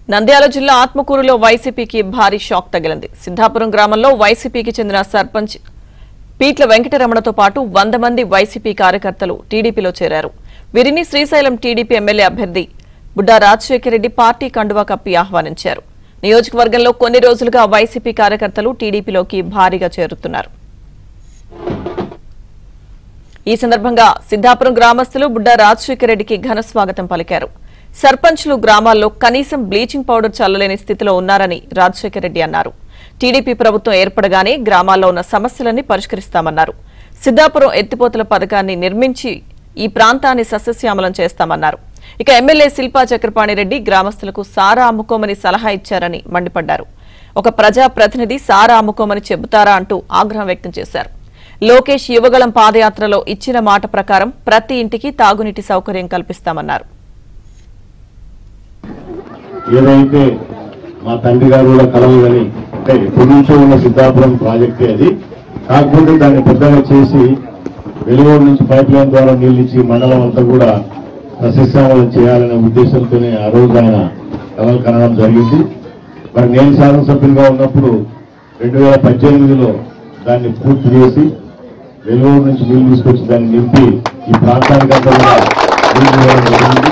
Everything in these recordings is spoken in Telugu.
నంద్యాల జిల్లా ఆత్మకూరులో వైసీపీకి భారీ షాక్ తగిలింది సిద్ధాపురం గ్రామంలో వైసీపీకి చెందిన సర్పంచ్ పీట్ల వెంకటరమణతో పాటు వంద మంది వైసీపీ కార్యకర్తలు టీడీపీలో చేరారు వీరిని శ్రీశైలం టీడీపీ ఎమ్మెల్యే అభ్యర్థి బుడ్డా రాజశేఖర రెడ్డి పార్టీ కండువా కప్పి ఆహ్వానించారు నియోజకవర్గంలో కొన్ని రోజులుగా వైసీపీ కార్యకర్తలు టీడీపీలోకి భారీగా చేరుతున్నారు ఈ సందర్భంగా సిద్ధాపురం గ్రామస్తులు బుడ్డా రాజశేఖర రెడ్డికి ఘన స్వాగతం పలికారు సర్పంచ్లు గ్రామాల్లో కనీసం బ్లీచింగ్ పౌడర్ చల్లలేని స్థితిలో ఉన్నారని రాజశేఖర రెడ్డి అన్నారు టీడీపీ ప్రభుత్వం ఏర్పడగానే గ్రామాల్లో ఉన్న సమస్యలన్నీ పరిష్కరిస్తామన్నారు సిద్ధాపురం ఎత్తిపోతల పథకాన్ని నిర్మించి ఈ ప్రాంతాన్ని సస్యశ్యామలం చేస్తామన్నారు ఇక ఎమ్మెల్యే శిల్పా చక్రపాణి రెడ్డి గ్రామస్తులకు సారా అమ్ముకోమని సలహా ఇచ్చారని మండిపడ్డారు ఒక ప్రజా ప్రతినిధి సారా అమ్ముకోమని చెబుతారా అంటూ ఆగ్రహం వ్యక్తం చేశారు లోకేష్ యువగళం పాదయాత్రలో ఇచ్చిన మాట ప్రకారం ప్రతి ఇంటికి తాగునీటి సౌకర్యం కల్పిస్తామన్నారు ఏదైతే మా తండ్రి గారు కూడా కలవదని అంటే ఎప్పటి నుంచో ఉన్న సిద్ధాపురం ప్రాజెక్టే అది కాకపోతే దాన్ని పెద్దగా చేసి వెలుగోడు నుంచి పైప్ లైన్ ద్వారా నీళ్ళు ఇచ్చి మండలం అంతా కూడా సస్యశ్యామలం చేయాలనే ఉద్దేశంతోనే ఆ రోజు ఆయన కలలు కనడం జరిగింది మరి నేను శాసనసభ్యులుగా ఉన్నప్పుడు రెండు వేల పద్దెనిమిదిలో దాన్ని పూర్తి చేసి వెలుగోడు నుంచి నీళ్లు తీసుకొచ్చి దాన్ని నింపి ఈ ప్రాంతానికంతా కూడా నీళ్లు ఇవ్వడం జరిగింది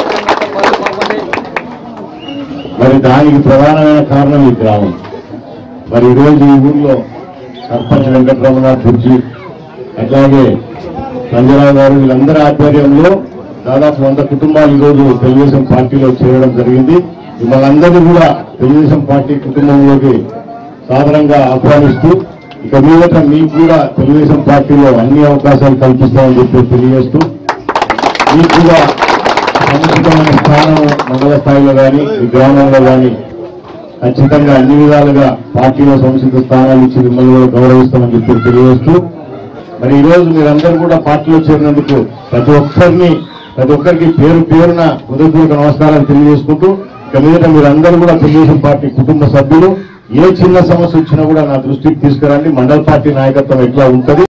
మరి దానికి ప్రధానమైన కారణం ఈ గ్రామం మరి ఈరోజు ఈ ఊర్లో సర్పంచ్ వెంకటరమణ బుర్జి అట్లాగే సంజయరావు గారు వీళ్ళందరి ఆధ్వర్యంలో దాదాపు వంద కుటుంబాలు ఈరోజు తెలుగుదేశం పార్టీలో చేరడం జరిగింది మిమ్మల్ని కూడా తెలుగుదేశం పార్టీ కుటుంబంలోకి సాధారణంగా ఆహ్వానిస్తూ ఇక మీదట మీకు కూడా తెలుగుదేశం పార్టీలో అన్ని అవకాశాలు కల్పిస్తామని చెప్పి తెలియజేస్తూ మీకు కూడా సముచితమైన స్థానం మండల స్థాయిలో కానీ ఈ గ్రామంలో కానీ ఖచ్చితంగా అన్ని విధాలుగా పార్టీలో సముచిత స్థానాలు ఇచ్చి మిమ్మల్ని కూడా గౌరవిస్తామని చెప్పి తెలియజేస్తూ మరి ఈ రోజు మీరందరూ కూడా పార్టీలో చేరినందుకు ప్రతి ఒక్కరిని ప్రతి ఒక్కరికి పేరు పేరున హృదయపూర్వక నమస్కారాలు తెలియజేసుకుంటూ ఇక మీదట మీరందరూ కూడా తెలుగుదేశం పార్టీ కుటుంబ సభ్యులు ఏ చిన్న సమస్య వచ్చినా కూడా నా దృష్టికి తీసుకురండి మండల పార్టీ నాయకత్వం ఎట్లా ఉంటది